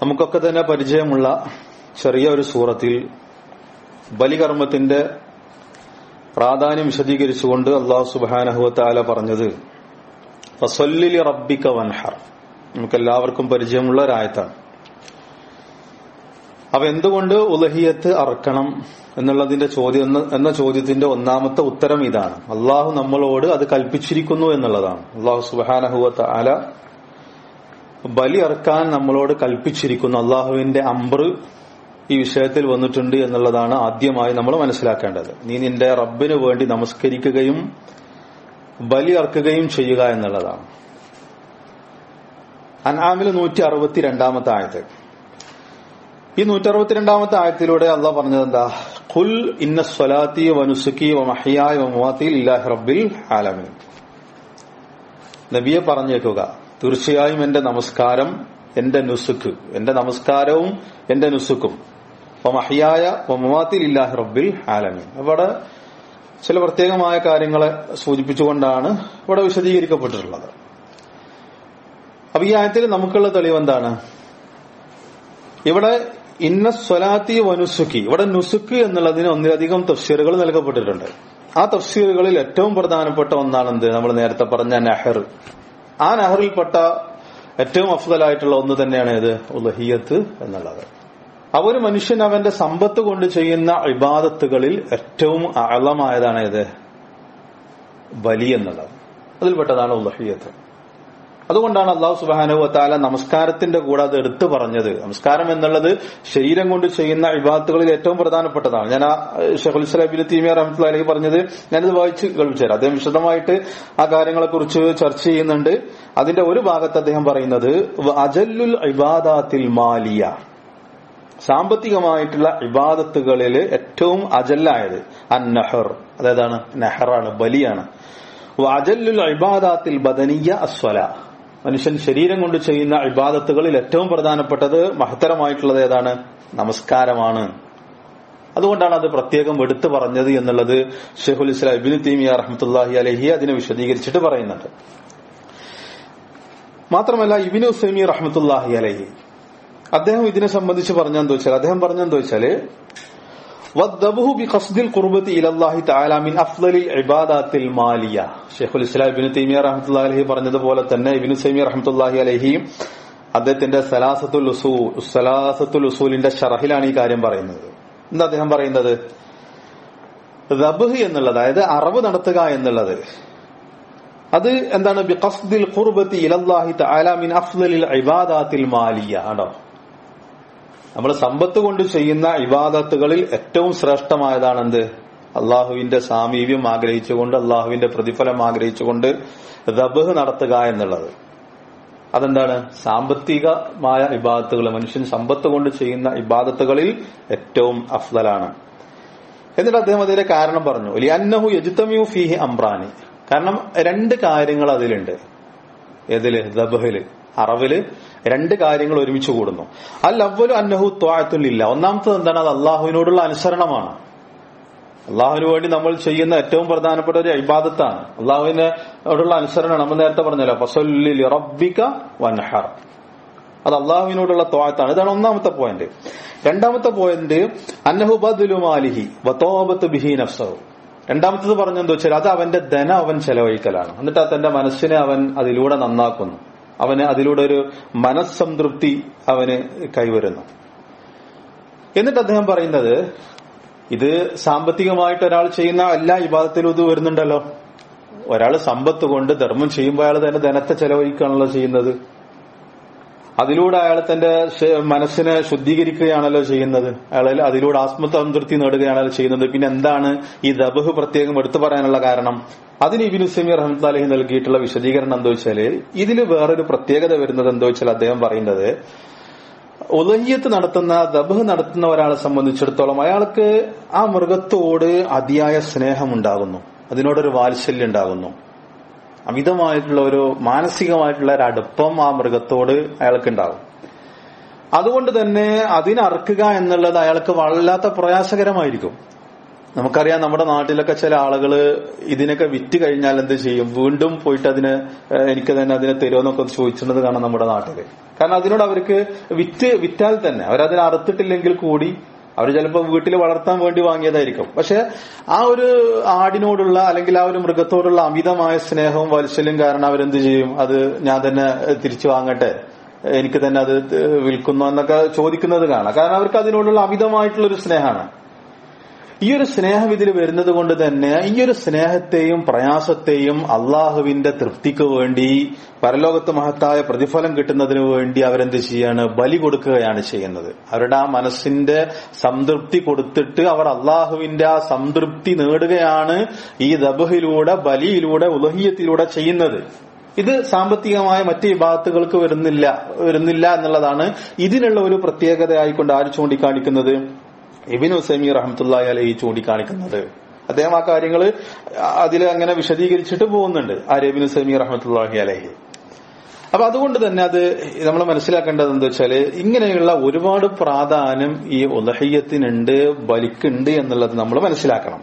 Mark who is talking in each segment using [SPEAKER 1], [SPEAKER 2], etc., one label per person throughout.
[SPEAKER 1] നമുക്കൊക്കെ തന്നെ പരിചയമുള്ള ചെറിയ ഒരു സൂറത്തിൽ ബലികർമ്മത്തിന്റെ പ്രാധാന്യം വിശദീകരിച്ചുകൊണ്ട് അള്ളാഹു സുബാനഹുവത്താല പറഞ്ഞത് ഫസൊല്ലിലി റബ്ബിക്ക വൻഹർ നമുക്കെല്ലാവർക്കും പരിചയമുള്ള ഒരായത്താണ് അപ്പൊ എന്തുകൊണ്ട് ഉലഹിയത്ത് അറക്കണം എന്നുള്ളതിന്റെ ചോദ്യം എന്ന- എന്ന ചോദ്യത്തിന്റെ ഒന്നാമത്തെ ഉത്തരം ഇതാണ് അള്ളാഹു നമ്മളോട് അത് കൽപ്പിച്ചിരിക്കുന്നു എന്നുള്ളതാണ് അള്ളാഹു സുബാനഹുവത്ത് ആല ബലി അറക്കാൻ നമ്മളോട് കൽപ്പിച്ചിരിക്കുന്നു അള്ളാഹുവിന്റെ അമ്പർ ഈ വിഷയത്തിൽ വന്നിട്ടുണ്ട് എന്നുള്ളതാണ് ആദ്യമായി നമ്മൾ മനസ്സിലാക്കേണ്ടത് നീ നിന്റെ റബ്ബിന് വേണ്ടി നമസ്കരിക്കുകയും ബലി അർക്കുകയും ചെയ്യുക എന്നുള്ളതാണ് അൻആമിൽ നൂറ്റി അറുപത്തി രണ്ടാമത്തെ ആയത്ത് ഈ നൂറ്റി അറുപത്തിരണ്ടാമത്തെ ആയത്തിലൂടെ അള്ളാഹ് പറഞ്ഞത് എന്താ ഖുൽ ഇന്ന സ്വലാത്തി വനുസുക്കി വമഹിയായ വമുവാത്തി ഇല്ലാഹി റബ്ബിൽ ആലമീൻ നബിയെ പറഞ്ഞേക്കുക തീർച്ചയായും എന്റെ നമസ്കാരം എന്റെ നുസുക്ക് എന്റെ നമസ്കാരവും എന്റെ നുസുക്കും വമഹിയായ വമുവാത്തിൽ ഇല്ലാഹി റബ്ബിൽ ആലമീൻ അവിടെ ചില പ്രത്യേകമായ കാര്യങ്ങളെ സൂചിപ്പിച്ചുകൊണ്ടാണ് ഇവിടെ വിശദീകരിക്കപ്പെട്ടിട്ടുള്ളത് അപ്പൊ ഈ ആയത്തിൽ നമുക്കുള്ള തെളിവ് എന്താണ് ഇവിടെ ഇന്ന സ്വലാത്തി വനുസുക്കി ഇവിടെ നുസുക്ക് എന്നുള്ളതിന് ഒന്നിലധികം തഫ്സീറുകൾ നൽകപ്പെട്ടിട്ടുണ്ട് ആ തഫ്സീറുകളിൽ ഏറ്റവും പ്രധാനപ്പെട്ട ഒന്നാണ് എന്ത് നമ്മൾ നേരത്തെ പറഞ്ഞ നെഹർ ആ നെഹറിൽപ്പെട്ട ഏറ്റവും അഫ്ദലായിട്ടുള്ള ഒന്ന് തന്നെയാണ് ഇത് ഉലഹിയത്ത് എന്നുള്ളത് ആ ഒരു മനുഷ്യൻ അവന്റെ സമ്പത്ത് കൊണ്ട് ചെയ്യുന്ന ഇബാദത്തുകളിൽ ഏറ്റവും അളമായതാണ് ഇത് ബലി എന്നുള്ളത് അതിൽപ്പെട്ടതാണ് ഉലഹിയത്ത് അതുകൊണ്ടാണ് അള്ളാഹു സുബാനു താല നമസ്കാരത്തിന്റെ കൂടെ അത് എടുത്തു പറഞ്ഞത് നമസ്കാരം എന്നുള്ളത് ശരീരം കൊണ്ട് ചെയ്യുന്ന ഇബാദത്തുകളിൽ ഏറ്റവും പ്രധാനപ്പെട്ടതാണ് ഞാൻ ആ ഷെഖുൽ ഇസ്ലാബിൻ തീമിയ റഹ്മത്തുള്ള അലഹി പറഞ്ഞത് ഞാനിത് വായിച്ച് കേൾപ്പിച്ചുതരാം അദ്ദേഹം വിശദമായിട്ട് ആ കാര്യങ്ങളെ കുറിച്ച് ചർച്ച ചെയ്യുന്നുണ്ട് അതിന്റെ ഒരു ഭാഗത്ത് അദ്ദേഹം പറയുന്നത് അജല്ലുൽ ഇബാദാത്തിൽ മാലിയ സാമ്പത്തികമായിട്ടുള്ള ഇബാദത്തുകളിൽ ഏറ്റവും അജല്ലായത് അൻ നെഹർ അതേതാണ് നെഹറാണ് ബലിയാണ് അജല്ലുൽ ഇബാദാത്തിൽ ബദനിയ അസ്വല മനുഷ്യൻ ശരീരം കൊണ്ട് ചെയ്യുന്ന ഇബാദത്തുകളിൽ ഏറ്റവും പ്രധാനപ്പെട്ടത് മഹത്തരമായിട്ടുള്ളത് ഏതാണ് നമസ്കാരമാണ് അതുകൊണ്ടാണ് അത് പ്രത്യേകം എടുത്തു പറഞ്ഞത് എന്നുള്ളത് ഷെഹുൽ ഇസ്ലാം ഇബിൻ തീമിയ റഹ്മത്തുല്ലാഹി അലഹി അതിനെ വിശദീകരിച്ചിട്ട് പറയുന്നുണ്ട് മാത്രമല്ല ഇബിനു സൈമി റഹ്മത്തുല്ലാഹി അലഹി അദ്ദേഹം ഇതിനെ സംബന്ധിച്ച് പറഞ്ഞെന്ന് വെച്ചാൽ അദ്ദേഹം പറഞ്ഞെന്ന് വെച്ചാല് والذبح بقصد القربة إلى الله تعالى من أفضل العبادات المالية ഷെയ്ഖുൽ ഇസ്ലാം ഇബിന് തൈമിയ റഹ്മത്തുള്ളാഹി അലൈഹി പറഞ്ഞതുപോലെ തന്നെ ഇബിനു സൈമിയ റഹ്മത്തുള്ളാഹി അലൈഹി അദ്ദേഹത്തിന്റെ സലാസത്തുൽ ഉസൂൽ സലാസത്തുൽ ഉസൂലിന്റെ ഷറഹിലാണ് ഈ കാര്യം പറയുന്നത് എന്താ അദ്ദേഹം പറയുന്നത് ദബ്ഹ് എന്നുള്ളത് അതായത് അറവ് നടത്തുക എന്നുള്ളത് അത് എന്താണ് ബിഖസ്ദിൽ ഖുർബത്തി ഇലല്ലാഹി തആല മിൻ അഫ്ദലിൽ ഇബാദാത്തിൽ മാലിയ ആണോ നമ്മൾ സമ്പത്ത് കൊണ്ട് ചെയ്യുന്ന ഇബാദത്തുകളിൽ ഏറ്റവും ശ്രേഷ്ഠമായതാണ് എന്ത് അള്ളാഹുവിന്റെ സാമീപ്യം ആഗ്രഹിച്ചുകൊണ്ട് അള്ളാഹുവിന്റെ പ്രതിഫലം ആഗ്രഹിച്ചുകൊണ്ട് ദബഹ് നടത്തുക എന്നുള്ളത് അതെന്താണ് സാമ്പത്തികമായ ഇബാദത്തുകൾ മനുഷ്യൻ സമ്പത്ത് കൊണ്ട് ചെയ്യുന്ന ഇബാദത്തുകളിൽ ഏറ്റവും അഫ്ദലാണ് എന്നിട്ട് അദ്ദേഹം അതിന്റെ കാരണം പറഞ്ഞു അന്നഹു യജുത്തമ്യു ഫീഹി അംറാനി കാരണം രണ്ട് കാര്യങ്ങൾ അതിലുണ്ട് ഏതില് ദബഹില് അറവില് രണ്ട് കാര്യങ്ങൾ ഒരുമിച്ച് കൂടുന്നു അൽ അവലു അന്നഹു ത്വാഴത്തുന്നില്ല ഒന്നാമത്തത് എന്താണ് അത് അള്ളാഹുവിനോടുള്ള അനുസരണമാണ് അള്ളാഹുവിന് വേണ്ടി നമ്മൾ ചെയ്യുന്ന ഏറ്റവും പ്രധാനപ്പെട്ട ഒരു ഇബാദത്താണ് അള്ളാഹുവിനോടുള്ള അനുസരണം നമ്മൾ നേരത്തെ പറഞ്ഞല്ലോ ഫസൊല്ലി റബ്ബിക വൻഹർ അത് അള്ളാഹുവിനോടുള്ള ത്വാഴത്താണ് ഇതാണ് ഒന്നാമത്തെ പോയിന്റ് രണ്ടാമത്തെ പോയിന്റ് അന്നഹു ബദുലുമാലിഹി വത്തോബത്ത് ബിഹി നഫ്സഹു രണ്ടാമത്തത് പറഞ്ഞെന്ന് വെച്ചാൽ അത് അവന്റെ ധനം അവൻ ചെലവഴിക്കലാണ് എന്നിട്ട് ആ തന്റെ മനസ്സിനെ അവൻ അതിലൂടെ നന്നാക്കുന്നു അവന് അതിലൂടെ ഒരു മനസ്സംതൃപ്തി അവന് കൈവരുന്നു എന്നിട്ട് അദ്ദേഹം പറയുന്നത് ഇത് സാമ്പത്തികമായിട്ട് ഒരാൾ ചെയ്യുന്ന എല്ലാ വിഭാഗത്തിലും ഇത് വരുന്നുണ്ടല്ലോ ഒരാൾ സമ്പത്ത് കൊണ്ട് ധർമ്മം ചെയ്യുമ്പോൾ അയാൾ തന്നെ ധനത്തെ ചെലവഴിക്കുകയാണല്ലോ ചെയ്യുന്നത് അതിലൂടെ അയാൾ തന്റെ മനസ്സിനെ ശുദ്ധീകരിക്കുകയാണല്ലോ ചെയ്യുന്നത് അയാൾ അതിലൂടെ ആത്മസംതൃപ്തി നേടുകയാണല്ലോ ചെയ്യുന്നത് പിന്നെ എന്താണ് ഈ ദബഹ് പ്രത്യേകം എടുത്തു പറയാനുള്ള കാരണം അതിന് ഇബിനു സമീർ റഹ്മത്ത് അലഹി നൽകിയിട്ടുള്ള വിശദീകരണം എന്താ വെച്ചാല് ഇതിൽ വേറൊരു പ്രത്യേകത വരുന്നത് എന്താ വെച്ചാൽ അദ്ദേഹം പറയുന്നത് ഉലഹിയത്ത് നടത്തുന്ന ദബഹ് നടത്തുന്ന ഒരാളെ സംബന്ധിച്ചിടത്തോളം അയാൾക്ക് ആ മൃഗത്തോട് അതിയായ സ്നേഹം ഉണ്ടാകുന്നു അതിനോടൊരു വാത്സല്യം ഉണ്ടാകുന്നു അമിതമായിട്ടുള്ള ഒരു മാനസികമായിട്ടുള്ള ഒരു അടുപ്പം ആ മൃഗത്തോട് അയാൾക്ക് ഉണ്ടാകും അതുകൊണ്ട് തന്നെ അതിനറുക്കുക എന്നുള്ളത് അയാൾക്ക് വല്ലാത്ത പ്രയാസകരമായിരിക്കും നമുക്കറിയാം നമ്മുടെ നാട്ടിലൊക്കെ ചില ആളുകള് ഇതിനൊക്കെ വിറ്റ് കഴിഞ്ഞാൽ എന്ത് ചെയ്യും വീണ്ടും പോയിട്ട് അതിന് ഏഹ്, എനിക്ക് തന്നെ അതിനെ തരുമെന്നൊക്കെ ചോദിച്ചിരുന്നത് കാണാം നമ്മുടെ നാട്ടില് കാരണം അതിനോട് അവർക്ക് വിറ്റ് വിറ്റാൽ തന്നെ അവരതിനെ അറുത്തിട്ടില്ലെങ്കിൽ കൂടി അവർ ചിലപ്പോൾ വീട്ടിൽ വളർത്താൻ വേണ്ടി വാങ്ങിയതായിരിക്കും പക്ഷെ ആ ഒരു ആടിനോടുള്ള അല്ലെങ്കിൽ ആ ഒരു മൃഗത്തോടുള്ള അമിതമായ സ്നേഹവും വാത്സല്യം കാരണം അവരെന്ത് ചെയ്യും അത് ഞാൻ തന്നെ ഏഹ്, തിരിച്ചു വാങ്ങട്ടെ എനിക്ക് തന്നെ അത് ഏഹ്, വിൽക്കുന്നു എന്നൊക്കെ ചോദിക്കുന്നത് കാണാം കാരണം അവർക്ക് അതിനോടുള്ള അമിതമായിട്ടുള്ള ഒരു സ്നേഹമാണ് ഈ ഒരു സ്നേഹം ഇതിൽ വരുന്നത് കൊണ്ട് തന്നെ ഈ ഒരു സ്നേഹത്തെയും പ്രയാസത്തെയും അള്ളാഹുവിന്റെ തൃപ്തിക്ക് വേണ്ടി പരലോകത്ത് മഹത്തായ പ്രതിഫലം കിട്ടുന്നതിന് വേണ്ടി അവരെന്ത് ചെയ്യാണ് ബലി കൊടുക്കുകയാണ് ചെയ്യുന്നത് അവരുടെ ആ മനസ്സിന്റെ സംതൃപ്തി കൊടുത്തിട്ട് അവർ അള്ളാഹുവിന്റെ ആ സംതൃപ്തി നേടുകയാണ് ഈ ദബഹിലൂടെ ബലിയിലൂടെ ഉലഹിയത്തിലൂടെ ചെയ്യുന്നത് ഇത് സാമ്പത്തികമായ മറ്റ് വിഭാഗത്തുകൾക്ക് വരുന്നില്ല വരുന്നില്ല എന്നുള്ളതാണ് ഇതിനുള്ള ഒരു പ്രത്യേകതയായിക്കൊണ്ട് ആര് ചൂണ്ടിക്കാണിക്കുന്നത് ഇബിൻ ഉസൈമി റഹമത്തുല്ലാഹി അലഹി ചൂണ്ടിക്കാണിക്കുന്നത് അദ്ദേഹം ആ കാര്യങ്ങൾ അതിൽ അങ്ങനെ വിശദീകരിച്ചിട്ട് പോകുന്നുണ്ട് ആര്യബിൻ ഉസൈമി റഹമത്തുല്ലാഹി അലഹി അപ്പൊ അതുകൊണ്ട് തന്നെ അത് നമ്മൾ മനസ്സിലാക്കേണ്ടത് എന്താ വെച്ചാല് ഇങ്ങനെയുള്ള ഒരുപാട് പ്രാധാന്യം ഈ ഉലഹയ്യത്തിനുണ്ട് ബലിക്കുണ്ട് എന്നുള്ളത് നമ്മൾ മനസ്സിലാക്കണം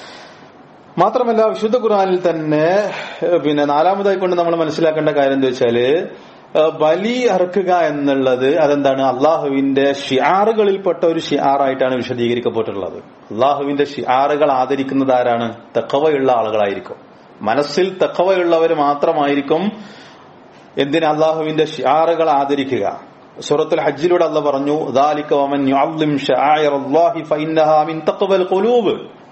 [SPEAKER 1] മാത്രമല്ല വിശുദ്ധ ഖുർആനിൽ തന്നെ ഏഹ്, പിന്നെ നാലാമതായി കൊണ്ട് നമ്മൾ മനസ്സിലാക്കേണ്ട കാര്യം എന്താ വെച്ചാല് ഏഹ്, ബലി അറുക്കുക എന്നുള്ളത് അതെന്താണ് അള്ളാഹുവിന്റെ ഷിയാറുകളിൽപ്പെട്ട ഒരു ഷിയാറായിട്ടാണ് വിശദീകരിക്കപ്പെട്ടിട്ടുള്ളത് അള്ളാഹുവിന്റെ ഷിയാറുകൾ ആദരിക്കുന്നത് ആരാണ് തെക്കവയുള്ള ആളുകളായിരിക്കും മനസ്സിൽ തെക്കവയുള്ളവർ മാത്രമായിരിക്കും എന്തിന് അള്ളാഹുവിന്റെ ഷിയാറുകൾ ആദരിക്കുക സൂറത്തുൽ ഹജ്ജിലൂടെ അല്ല പറഞ്ഞു ذَلِكَ وَمَنْ يُعَظِّمْ شَعَائِرَ اللَّهِ فَإِنَّهَا مِنْ تَقْوَى الْقُلُوبِ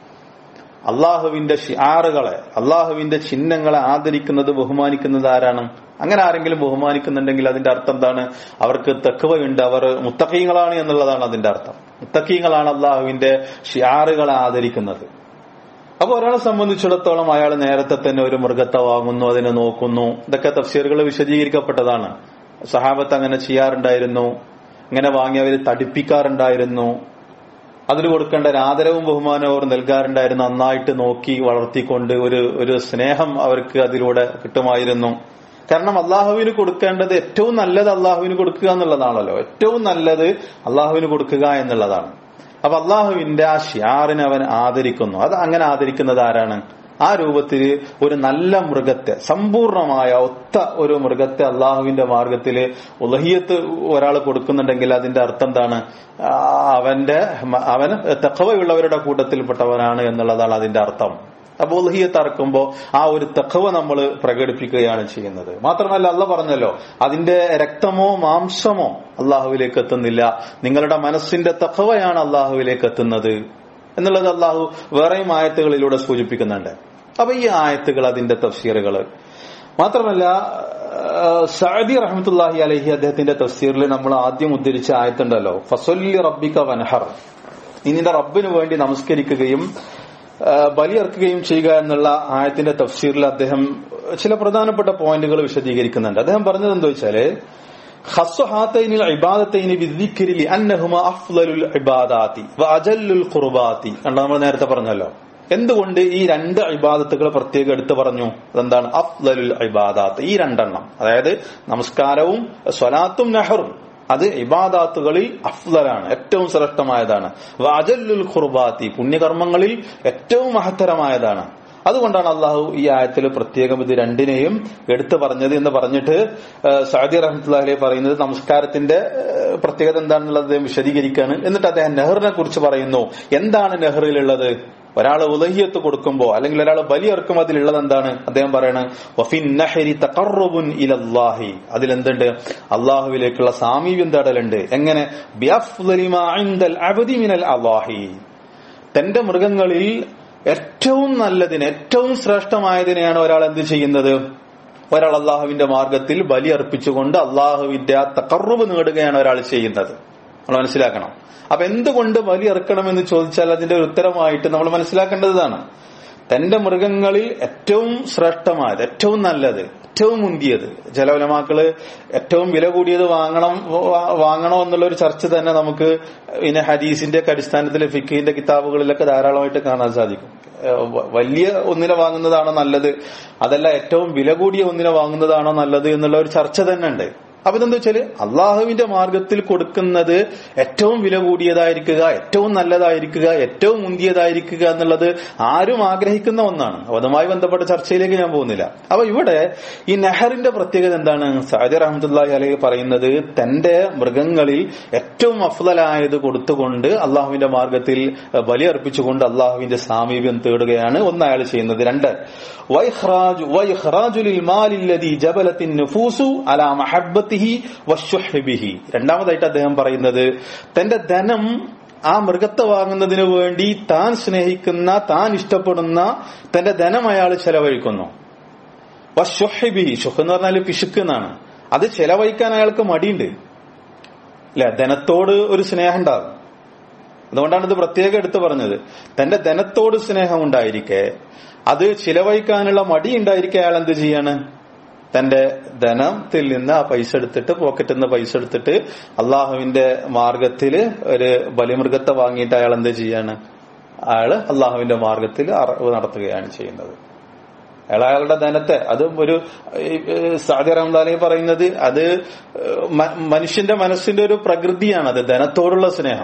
[SPEAKER 1] അള്ളാഹുവിന്റെ ഷിയാറുകളെ അള്ളാഹുവിന്റെ ചിഹ്നങ്ങളെ ആദരിക്കുന്നത് ബഹുമാനിക്കുന്നത് ആരാണ് അങ്ങനെ ആരെങ്കിലും ബഹുമാനിക്കുന്നുണ്ടെങ്കിൽ അതിന്റെ അർത്ഥം എന്താണ് അവർക്ക് തെക്കുവയുണ്ട് അവർ മുത്തക്കീങ്ങളാണ് എന്നുള്ളതാണ് അതിന്റെ അർത്ഥം മുത്തക്കീങ്ങളാണ് അള്ളാഹുവിന്റെ ഷിയാറുകളെ ആദരിക്കുന്നത് അപ്പൊ ഒരാളെ സംബന്ധിച്ചിടത്തോളം അയാൾ നേരത്തെ തന്നെ ഒരു മൃഗത്തെ വാങ്ങുന്നു അതിനെ നോക്കുന്നു ഇതൊക്കെ തഫ്സീറുകൾ വിശദീകരിക്കപ്പെട്ടതാണ് സഹാബത്ത് അങ്ങനെ ചെയ്യാറുണ്ടായിരുന്നു ഇങ്ങനെ വാങ്ങിയവർ തടിപ്പിക്കാറുണ്ടായിരുന്നു അതിന് കൊടുക്കേണ്ട ഒരു ആദരവും ബഹുമാനവും അവർ നൽകാറുണ്ടായിരുന്നു നന്നായിട്ട് നോക്കി വളർത്തിക്കൊണ്ട് ഒരു ഒരു സ്നേഹം അവർക്ക് അതിലൂടെ കിട്ടുമായിരുന്നു കാരണം അള്ളാഹുവിന് കൊടുക്കേണ്ടത് ഏറ്റവും നല്ലത് അള്ളാഹുവിന് കൊടുക്കുക എന്നുള്ളതാണല്ലോ ഏറ്റവും നല്ലത് അള്ളാഹുവിന് കൊടുക്കുക എന്നുള്ളതാണ് അപ്പൊ അള്ളാഹുവിന്റെ ആ ഷിയാറിനെ അവൻ ആദരിക്കുന്നു അത് അങ്ങനെ ആദരിക്കുന്നത് ആരാണ് ആ രൂപത്തിൽ ഒരു നല്ല മൃഗത്തെ സമ്പൂർണമായ ഒത്ത ഒരു മൃഗത്തെ അള്ളാഹുവിന്റെ മാർഗത്തില് ഉലഹിയത്ത് ഒരാൾ കൊടുക്കുന്നുണ്ടെങ്കിൽ അതിന്റെ അർത്ഥം എന്താണ് ആ, അവന്റെ മ- അവൻ തെക്കവയുള്ളവരുടെ കൂട്ടത്തിൽപ്പെട്ടവനാണ് എന്നുള്ളതാണ് അതിന്റെ അർത്ഥം അപ്പൊ ഉലഹിയത്ത് അറക്കുമ്പോ ആ ഒരു തെക്കവ നമ്മൾ പ്രകടിപ്പിക്കുകയാണ് ചെയ്യുന്നത് മാത്രമല്ല അല്ല പറഞ്ഞല്ലോ അതിന്റെ രക്തമോ മാംസമോ അള്ളാഹുവിലേക്ക് എത്തുന്നില്ല നിങ്ങളുടെ മനസ്സിന്റെ തെക്കവയാണ് അള്ളാഹുവിലേക്ക് എത്തുന്നത് എന്നുള്ളത് അള്ളാഹു വേറെയും ആയത്തുകളിലൂടെ സൂചിപ്പിക്കുന്നുണ്ട് അപ്പൊ ഈ ആയത്തുകൾ അതിന്റെ തഫ്സീറുകൾ മാത്രമല്ല ആ, സഅദി റഹ്മത്തുല്ലാഹി അലഹി അദ്ദേഹത്തിന്റെ തഫ്സീറിൽ നമ്മൾ ആദ്യം ഉദ്ധരിച്ച ആയത്തുണ്ടല്ലോ ഫസൊല്ലി റബ്ബിക വൻഹർ നീ നിന്റെ റബ്ബിന് വേണ്ടി നമസ്കരിക്കുകയും ആ, ബലിയർക്കുകയും ചെയ്യുക എന്നുള്ള ആയത്തിന്റെ തഫ്സീറിൽ അദ്ദേഹം ചില പ്രധാനപ്പെട്ട പോയിന്റുകൾ വിശദീകരിക്കുന്നുണ്ട് അദ്ദേഹം പറഞ്ഞത് എന്താ വെച്ചാല് ഖസ്സു ഹാത്തൈനിൽ ഇബാദത്തൈനി ബിദ്ദിക്രി ലിഅന്നഹുമ അഫ്ളലുൽ ഇബാദാത്തി വഅജല്ലുൽ ഖുർബാത്തി കണ്ടോ നമ്മൾ നേരത്തെ പറഞ്ഞല്ലോ എന്തുകൊണ്ട് ഈ രണ്ട് ഇബാദത്തുകൾ പ്രത്യേകം എടുത്തു പറഞ്ഞു അതെന്താണ് അഫ്ലലുൽ ഇബാദാത്ത് ഈ രണ്ടെണ്ണം അതായത് നമസ്കാരവും സ്വലാത്തും നെഹറും അത് ഇബാദാത്തുകളിൽ അഫ്ലലാണ് ഏറ്റവും ശ്രേഷ്ഠമായതാണ് വാജല്ലുൽ ഖുർബാത്തി പുണ്യകർമ്മങ്ങളിൽ ഏറ്റവും മഹത്തരമായതാണ് അതുകൊണ്ടാണ് അള്ളാഹു ഈ ആയത്തിൽ പ്രത്യേകം ഇത് രണ്ടിനെയും എടുത്തു പറഞ്ഞത് എന്ന് പറഞ്ഞിട്ട് ഏഹ്, സഅദി റഹ്മത്തുള്ളാഹി പറയുന്നത് നമസ്കാരത്തിന്റെ ഏഹ്, പ്രത്യേകത എന്താണെന്നുള്ളത് അദ്ദേഹം വിശദീകരിക്കുകയാണ് എന്നിട്ട് അദ്ദേഹം നെഹറിനെ കുറിച്ച് പറയുന്നു എന്താണ് നെഹറിലുള്ളത് ഒരാൾ ഉലഹിയത്ത് കൊടുക്കുമ്പോ അല്ലെങ്കിൽ ഒരാൾ ബലിയർക്കും അതിലുള്ളത് എന്താണ് അദ്ദേഹം പറയണത് വഫിൻ നഹരി തഖർറുബുൻ ഇലല്ലാഹി അതിലെന്തുണ്ട് അള്ളാഹുവിലേക്കുള്ള സാമീപ്യം തേടലുണ്ട് എങ്ങനെ ബിഅഫ്ളലി മാ ഇൻദൽ അബ്ദി മിനൽ അല്ലാഹി തന്റെ മൃഗങ്ങളിൽ ഏറ്റവും നല്ലതിന് ഏറ്റവും ശ്രേഷ്ഠമായതിനെയാണ് ഒരാൾ എന്ത് ചെയ്യുന്നത് ഒരാൾ അള്ളാഹുവിന്റെ മാർഗത്തിൽ ബലി അർപ്പിച്ചുകൊണ്ട് അള്ളാഹുവിന്റെ ആ തക്കറുവ് നേടുകയാണ് ഒരാൾ ചെയ്യുന്നത് നമ്മൾ മനസ്സിലാക്കണം അപ്പൊ എന്തുകൊണ്ട് ബലി ഇറക്കണമെന്ന് ചോദിച്ചാൽ അതിന്റെ ഒരു ഉത്തരമായിട്ട് നമ്മൾ മനസ്സിലാക്കേണ്ടതാണ് തന്റെ മൃഗങ്ങളിൽ ഏറ്റവും ശ്രേഷ്ഠമായത് ഏറ്റവും നല്ലത് ഏറ്റവും മുന്തിയത് ചില ഉലമാക്കള് ഏറ്റവും വില കൂടിയത് വാങ്ങണം വാ- വാങ്ങണോ എന്നുള്ള ഒരു ചർച്ച തന്നെ നമുക്ക് പിന്നെ ഹദീസിന്റെ ഒക്കെ അടിസ്ഥാനത്തിൽ ഫിഖിന്റെ കിതാബുകളിലൊക്കെ ധാരാളമായിട്ട് കാണാൻ സാധിക്കും ഏഹ് വ- വലിയ ഒന്നിനെ വാങ്ങുന്നതാണോ നല്ലത് അതല്ല ഏറ്റവും വില കൂടിയ ഒന്നിനെ വാങ്ങുന്നതാണോ നല്ലത് എന്നുള്ള ഒരു ചർച്ച തന്നെ ഉണ്ട് അപ്പൊ ഇതെന്താ വെച്ചാല് അള്ളാഹുവിന്റെ മാർഗത്തിൽ കൊടുക്കുന്നത് ഏറ്റവും വില കൂടിയതായിരിക്കുക ഏറ്റവും നല്ലതായിരിക്കുക ഏറ്റവും മുന്തിയതായിരിക്കുക എന്നുള്ളത് ആരും ആഗ്രഹിക്കുന്ന ഒന്നാണ് അപ്പൊ അതുമായി ബന്ധപ്പെട്ട ചർച്ചയിലേക്ക് ഞാൻ പോകുന്നില്ല അപ്പൊ ഇവിടെ ഈ നെഹറിന്റെ പ്രത്യേകത എന്താണ് സാദി റഹമത്തുല്ലാഹി അലഹി പറയുന്നത് തന്റെ മൃഗങ്ങളിൽ ഏറ്റവും അഫ്ദലായത് കൊടുത്തുകൊണ്ട് അള്ളാഹുവിന്റെ മാർഗത്തിൽ ബലിയർപ്പിച്ചുകൊണ്ട് അള്ളാഹുവിന്റെ സാമീപ്യം തേടുകയാണ് ഒന്ന് അയാൾ ചെയ്യുന്നത് രണ്ട് വൈഹ്റാജു വൈഹ്റാജുലിൽ മാലില്ലദി ജബലത്തിൻ നുഫൂസു അലാ മഹബ്ബത്തിഹി വശുഹ്ബിഹി രണ്ടാമതായിട്ട് അദ്ദേഹം പറയുന്നത് തന്റെ ധനം ആ മൃഗത്തെ വാങ്ങുന്നതിന് വേണ്ടി താൻ സ്നേഹിക്കുന്ന താൻ ഇഷ്ടപ്പെടുന്ന തന്റെ ധനം അയാൾ ചെലവഴിക്കുന്നു വശുഹ്ബിഹി ഷുഹ് എന്ന് പറഞ്ഞാൽ പിശുക്ക് എന്നാണ് അത് ചെലവഴിക്കാൻ അയാൾക്ക് മടിയുണ്ട് അല്ലെ ധനത്തോട് ഒരു സ്നേഹം ഉണ്ടാകും അതുകൊണ്ടാണ് ഇത് പ്രത്യേകം എടുത്തു പറഞ്ഞത് തന്റെ ധനത്തോട് സ്നേഹം ഉണ്ടായിരിക്കെ അത് ചിലവഴിക്കാനുള്ള മടി ഉണ്ടായിരിക്കെ അയാൾ എന്ത് ചെയ്യാണ് തന്റെ ധനത്തിൽ നിന്ന് ആ പൈസ എടുത്തിട്ട് പോക്കറ്റിൽ നിന്ന് പൈസ എടുത്തിട്ട് അള്ളാഹുവിന്റെ മാർഗത്തില് ഒരു ബലിമൃഗത്തെ വാങ്ങിയിട്ട് അയാൾ എന്ത് ചെയ്യാണ് അയാള് അള്ളാഹുവിന്റെ മാർഗത്തിൽ അറവ് നടത്തുകയാണ് ചെയ്യുന്നത് അയാൾ അയാളുടെ ധനത്തെ അത് ഒരു സാദി റഹ്മാലി പറയുന്നത് അത് മനുഷ്യന്റെ മനസ്സിന്റെ ഒരു പ്രകൃതിയാണ് അത് ധനത്തോടുള്ള സ്നേഹം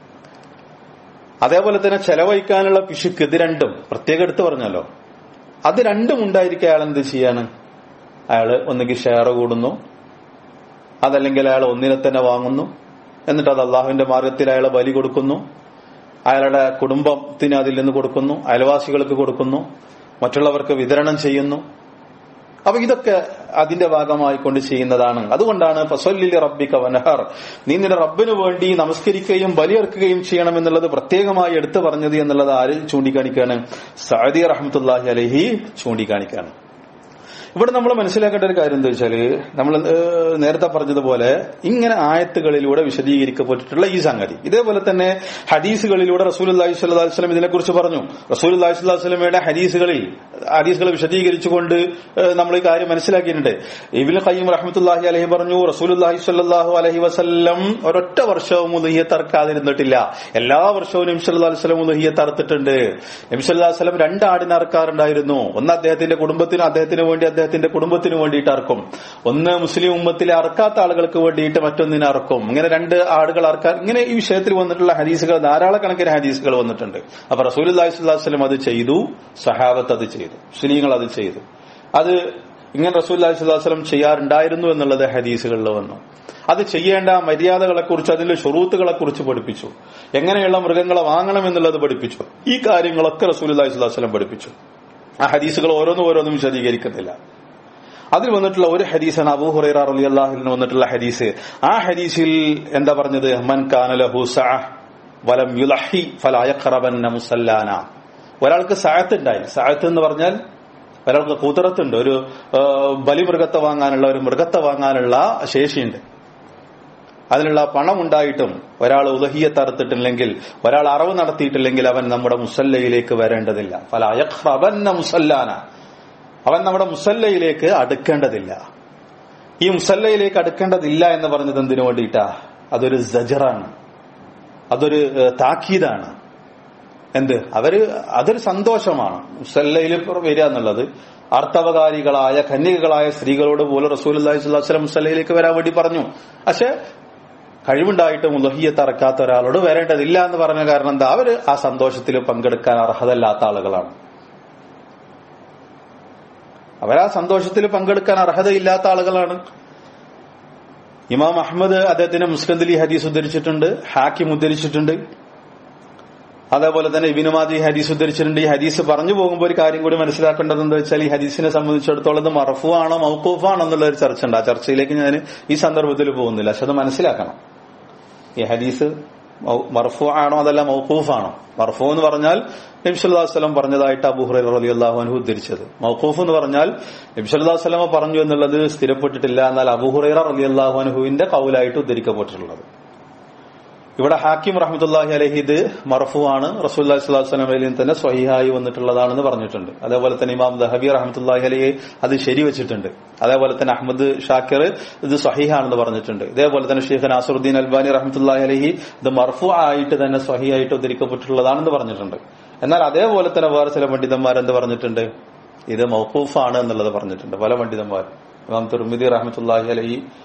[SPEAKER 1] അതേപോലെ തന്നെ ചെലവഴിക്കാനുള്ള പിശുക്ക് ഇത് രണ്ടും പ്രത്യേകം എടുത്തു പറഞ്ഞല്ലോ അത് രണ്ടും ഉണ്ടായിരിക്കും അയാൾ എന്ത് ചെയ്യാണ് അയാള് ഒന്നുകിൽ ഷെയർ കൂടുന്നു അതല്ലെങ്കിൽ അയാൾ ഒന്നിനെ തന്നെ വാങ്ങുന്നു എന്നിട്ട് അത് അള്ളാഹുവിന്റെ മാർഗത്തിൽ അയാളെ ബലി കൊടുക്കുന്നു അയാളുടെ കുടുംബത്തിന് അതിൽ നിന്ന് കൊടുക്കുന്നു അയൽവാസികൾക്ക് കൊടുക്കുന്നു മറ്റുള്ളവർക്ക് വിതരണം ചെയ്യുന്നു അപ്പൊ ഇതൊക്കെ അതിന്റെ ഭാഗമായി കൊണ്ട് ചെയ്യുന്നതാണ് അതുകൊണ്ടാണ് ഫസൊല്ലിലെ റബ്ബിക്ക വനഹർ നീ നിന്റെ റബ്ബിന് വേണ്ടി നമസ്കരിക്കുകയും ബലിയെറുക്കുകയും ചെയ്യണം എന്നുള്ളത് പ്രത്യേകമായി എടുത്തു പറഞ്ഞത് എന്നുള്ളത് ആര് ചൂണ്ടിക്കാണിക്കാണ് സഅദി റഹ്മത്തുല്ലാഹി അലഹി ചൂണ്ടിക്കാണിക്കാണ് ഇവിടെ നമ്മൾ മനസ്സിലാക്കേണ്ട ഒരു കാര്യം എന്താ വെച്ചാല് നമ്മൾ നേരത്തെ പറഞ്ഞതുപോലെ ഇങ്ങനെ ആയത്തുകളിലൂടെ വിശദീകരിക്കപ്പെട്ടിട്ടുള്ള ഈ സംഗതി ഇതേപോലെ തന്നെ ഹദീസുകളിലൂടെ റസൂൽ അള്ളാഹി സ്വല്ലാ വസ്ലം ഇതിനെക്കുറിച്ച് പറഞ്ഞു റസൂൽ അള്ളാഹി സ്വല്ലാ വസ്ലമയുടെ ഹദീസുകളിൽ ഹദീസുകൾ വിശദീകരിച്ചുകൊണ്ട് നമ്മൾ ഈ കാര്യം മനസ്സിലാക്കിയിട്ടുണ്ട് ഇബിൻ ഖയ്യം റഹ്മത്തുല്ലാഹി അലഹി പറഞ്ഞു റസൂൽ അള്ളാഹി സ്വല്ലാഹു അലഹി വസ്ല്ലം ഒരൊറ്റ വർഷവും ഉദഹിയെ തറക്കാതിരുന്നിട്ടില്ല എല്ലാ വർഷവും നിംസല്ലാ വസ്ലം ഉദഹിയെ തറുത്തിട്ടുണ്ട് നിംസല്ലാ വസ്ലം രണ്ട് ആടിനെ അറക്കാറുണ്ടായിരുന്നു ഒന്ന് അദ്ദേഹത്തിന്റെ കുടുംബത്തിനും അദ്ദേഹത്തിന് വേണ്ടി അദ്ദേഹത്തിന്റെ കുടുംബത്തിന് വേണ്ടിയിട്ട് അറക്കും ഒന്ന് മുസ്ലിം ഉമ്മത്തിലെ അറക്കാത്ത ആളുകൾക്ക് വേണ്ടിയിട്ട് മറ്റൊന്നിനെ അറക്കും ഇങ്ങനെ രണ്ട് ആടുകൾ അറക്കാൻ ഇങ്ങനെ ഈ വിഷയത്തിൽ വന്നിട്ടുള്ള ഹദീസുകൾ ധാരാളക്കണക്കിന് ഹദീസുകൾ വന്നിട്ടുണ്ട് അപ്പൊ റസൂൽ അള്ളാഹിസ്വല്ലം അത് ചെയ്തു സഹാബത്ത് അത് ചെയ്തു മുസ്ലിങ്ങൾ അത് ചെയ്തു അത് ഇങ്ങനെ റസൂൽ അള്ളാഹിസ്വല്ലം ചെയ്യാറുണ്ടായിരുന്നു എന്നുള്ളത് ഹദീസുകളിൽ വന്നു അത് ചെയ്യേണ്ട മര്യാദകളെ കുറിച്ച് അതിന്റെ ഷുറൂത്തുകളെ കുറിച്ച് പഠിപ്പിച്ചു എങ്ങനെയുള്ള മൃഗങ്ങളെ വാങ്ങണം എന്നുള്ളത് പഠിപ്പിച്ചു ഈ കാര്യങ്ങളൊക്കെ റസൂൽ അള്ളാഹിസ്വല്ലം പഠിപ്പിച്ചു ആ ഹദീസുകൾ ഓരോന്നും ഓരോന്നും വിശദീകരിക്കുന്നില്ല അതിൽ വന്നിട്ടുള്ള ഒരു ഹദീസാണ് അബൂ ഹുറൈറ അലി അള്ളാഹുലിന് വന്നിട്ടുള്ള ഹദീസ് ആ ഹദീസിൽ എന്താ പറഞ്ഞത് മൻ കാനലഹു വലം യുലഹി ഫലായഖറബന്ന മുസല്ലാന ഒരാൾക്ക് സായത്ത് ഉണ്ടായി സായത്ത് എന്ന് പറഞ്ഞാൽ ഒരാൾക്ക് കുതിരത്തുണ്ട് ഒരു ബലിമൃഗത്തെ വാങ്ങാനുള്ള ഒരു മൃഗത്തെ വാങ്ങാനുള്ള ശേഷിയുണ്ട് അതിനുള്ള പണം ഉണ്ടായിട്ടും ഒരാൾ ഉദഹിയെ തറുത്തിട്ടില്ലെങ്കിൽ ഒരാൾ അറിവ് നടത്തിയിട്ടില്ലെങ്കിൽ അവൻ നമ്മുടെ മുസല്ലയിലേക്ക് വരേണ്ടതില്ല ഫലായഖ്റബന്ന മുസല്ലാന അവൻ നമ്മുടെ മുസല്ലയിലേക്ക് അടുക്കേണ്ടതില്ല ഈ മുസല്ലയിലേക്ക് അടുക്കേണ്ടതില്ല എന്ന് പറഞ്ഞത് എന്തിനു വേണ്ടിയിട്ടാ അതൊരു സജറാണ് അതൊരു താക്കീതാണ് എന്ത് അവര് അതൊരു സന്തോഷമാണ് മുസല്ലയിൽ വരിക എന്നുള്ളത് അർത്ഥവകാരികളായ കന്യകകളായ സ്ത്രീകളോട് പോലും റസൂൽ അള്ളാഹി സ്വലം മുസല്ലയിലേക്ക് വരാൻ വേണ്ടി പറഞ്ഞു പക്ഷെ കഴിവുണ്ടായിട്ടും ഉലഹിയത്ത് അറക്കാത്ത ഒരാളോട് വരേണ്ടതില്ല എന്ന് പറഞ്ഞ കാരണം എന്താ അവര് ആ സന്തോഷത്തിൽ പങ്കെടുക്കാൻ അർഹതല്ലാത്ത ആളുകളാണ് അവരാ സന്തോഷത്തിൽ പങ്കെടുക്കാൻ അർഹതയില്ലാത്ത ആളുകളാണ് ഇമാം അഹമ്മദ് അദ്ദേഹത്തിന്റെ മുസ്ലിം ഹദീസ് ഉദ്ധരിച്ചിട്ടുണ്ട് ഹാക്കിം ഉദ്ധരിച്ചിട്ടുണ്ട് അതേപോലെ തന്നെ ഇബിനുമാദി ഹദീസ് ഉദ്ധരിച്ചിട്ടുണ്ട് ഈ ഹദീസ് പറഞ്ഞു പോകുമ്പോൾ ഒരു കാര്യം കൂടി മനസ്സിലാക്കേണ്ടത് എന്താ വെച്ചാൽ ഈ ഹദീസിനെ സംബന്ധിച്ചിടത്തോളം ഇത് മറഫു ആണോ മൗക്കൂഫാണോ എന്നുള്ള ഒരു ചർച്ച ഉണ്ട് ആ ചർച്ചയിലേക്ക് ഞാൻ ഈ സന്ദർഭത്തിൽ പോകുന്നില്ല പക്ഷെ അത് മനസ്സിലാക്കണം ഈ ഹദീസ് മർഫു ആണോ അതല്ല മൗക്കൂഫാണോ മർഫു എന്ന് പറഞ്ഞാൽ നബ്സല്ലാസ്ലം പറഞ്ഞതായിട്ട് അബുഹുറ അലി അള്ളാഹുനു ഉദ്ധരിച്ചത് മൗക്കൂഫ് എന്ന് പറഞ്ഞാൽ നബ്സല്ലാസ്ലമ പറഞ്ഞു എന്നുള്ളത് സ്ഥിരപ്പെട്ടിട്ടില്ല എന്നാൽ അബുഹുറൈറ അലി അള്ളാഹുനുഹുവിന്റെ കൗലായിട്ട് ഉദ്ധരിക്കപ്പെട്ടിട്ടുള്ളത് ഇവിടെ ഹാക്കിം റഹ്മത്തുല്ലാഹി അലഹി ഇത് മറഫു ആണ് റസൂല്ലാ സ്വലാസ്ലമയിലും തന്നെ സ്വഹിഹായി വന്നിട്ടുള്ളതാണെന്ന് പറഞ്ഞിട്ടുണ്ട് അതേപോലെ തന്നെ ഇമാം ദഹബി റഹ്മത്തുല്ലാഹി അലഹി അത് ശരിവച്ചിട്ടുണ്ട് അതേപോലെ തന്നെ അഹമ്മദ് ഷാക്കിർ ഇത് സ്വഹിഹാണെന്ന് പറഞ്ഞിട്ടുണ്ട് ഇതേപോലെ തന്നെ ഷെയ്ഖ് നാസറുദ്ദീൻ അൽബാനി റഹ്മത്തുല്ലാഹി അലഹി ഇത് മർഫു ആയിട്ട് തന്നെ സ്വഹിയായിട്ട് ഉദ്ധരിക്കപ്പെട്ടിട്ടുള്ളതാണെന്ന് പറഞ്ഞിട്ടുണ്ട് എന്നാൽ അതേപോലെ തന്നെ വേറെ ചില പണ്ഡിതന്മാർ എന്ത് പറഞ്ഞിട്ടുണ്ട് ഇത് മൗക്കൂഫാണ് എന്നുള്ളത് പറഞ്ഞിട്ടുണ്ട് പല പണ്ഡിതന്മാർ ഇമാം തുർമിദി റഹ്മത്തുല്ലാഹി അലഹി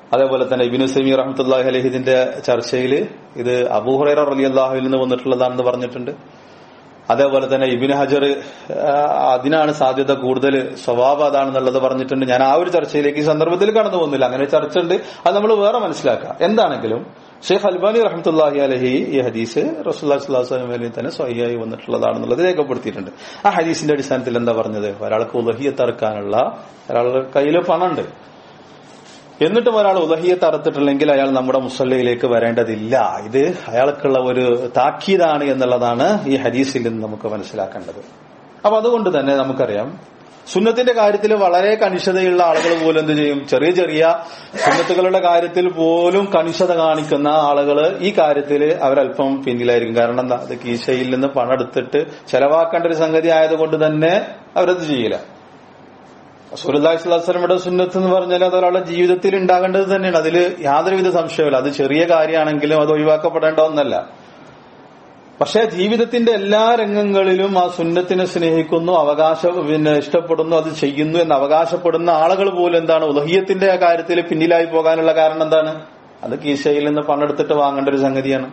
[SPEAKER 1] അതേപോലെ തന്നെ ഇബിനു സമീ റഹ്മത്തുല്ലാഹി അലഹി ഇതിന്റെ ചർച്ചയിൽ ഇത് അബൂഹുറൈറ റലി അള്ളാഹുവിൽ നിന്ന് വന്നിട്ടുള്ളതാണെന്ന് പറഞ്ഞിട്ടുണ്ട് അതേപോലെ തന്നെ ഇബിൻ ഹജർ അതിനാണ് സാധ്യത കൂടുതൽ സ്വഭാവം അതാണെന്നുള്ളത് പറഞ്ഞിട്ടുണ്ട് ഞാൻ ആ ഒരു ചർച്ചയിലേക്ക് ഈ സന്ദർഭത്തിൽ കടന്നു പോകുന്നില്ല അങ്ങനെ ചർച്ച ഉണ്ട് അത് നമ്മൾ വേറെ മനസ്സിലാക്കാം എന്താണെങ്കിലും ഷെയ്ഖ് അൽബാനി റഹ്മത്തുല്ലാഹി അലഹി ഈ ഹദീസ് റസൂല്ലാ സ്വലാസ്ലമി തന്നെ സ്വഹിയായി വന്നിട്ടുള്ളതാണെന്നുള്ളത് രേഖപ്പെടുത്തിയിട്ടുണ്ട് ആ ഹദീസിന്റെ അടിസ്ഥാനത്തിൽ എന്താ പറഞ്ഞത് ഒരാൾക്ക് ഉലഹിയത്ത് ഇറക്കാനുള്ള ഒരാളുടെ കയ്യിൽ പണമുണ്ട് എന്നിട്ടും ഒരാൾ ഉദഹിയത്ത് അറുത്തിട്ടില്ലെങ്കിൽ അയാൾ നമ്മുടെ മുസല്ലയിലേക്ക് വരേണ്ടതില്ല ഇത് അയാൾക്കുള്ള ഒരു താക്കീതാണ് എന്നുള്ളതാണ് ഈ ഹദീസിൽ നിന്ന് നമുക്ക് മനസ്സിലാക്കേണ്ടത് അപ്പൊ അതുകൊണ്ട് തന്നെ നമുക്കറിയാം സുന്നത്തിന്റെ കാര്യത്തിൽ വളരെ കണിശതയുള്ള ആളുകൾ പോലും എന്ത് ചെയ്യും ചെറിയ ചെറിയ സുന്നത്തുകളുടെ കാര്യത്തിൽ പോലും കണിശത കാണിക്കുന്ന ആളുകൾ ഈ കാര്യത്തിൽ അവരല്പം പിന്നിലായിരിക്കും കാരണം എന്താ അത് കീശയിൽ നിന്ന് പണം എടുത്തിട്ട് ചെലവാക്കേണ്ട ഒരു സംഗതി ആയതുകൊണ്ട് തന്നെ അവരത് ചെയ്യില്ല സുല്ലാസ്ലമയുടെ സുന്നത്ത് എന്ന് പറഞ്ഞാൽ അത് ഒരാളുടെ ജീവിതത്തിൽ ഉണ്ടാകേണ്ടത് തന്നെയാണ് അതിൽ യാതൊരുവിധ സംശയമില്ല അത് ചെറിയ കാര്യമാണെങ്കിലും അത് ഒഴിവാക്കപ്പെടേണ്ട ഒന്നല്ല പക്ഷെ ജീവിതത്തിന്റെ എല്ലാ രംഗങ്ങളിലും ആ സുന്നത്തിനെ സ്നേഹിക്കുന്നു അവകാശ പിന്നെ ഇഷ്ടപ്പെടുന്നു അത് ചെയ്യുന്നു എന്ന് അവകാശപ്പെടുന്ന ആളുകൾ പോലും എന്താണ് ഉലഹിയത്തിന്റെ കാര്യത്തിൽ പിന്നിലായി പോകാനുള്ള കാരണം എന്താണ് അത് കീശയിൽ നിന്ന് പണെടുത്തിട്ട് വാങ്ങേണ്ട ഒരു സംഗതിയാണ്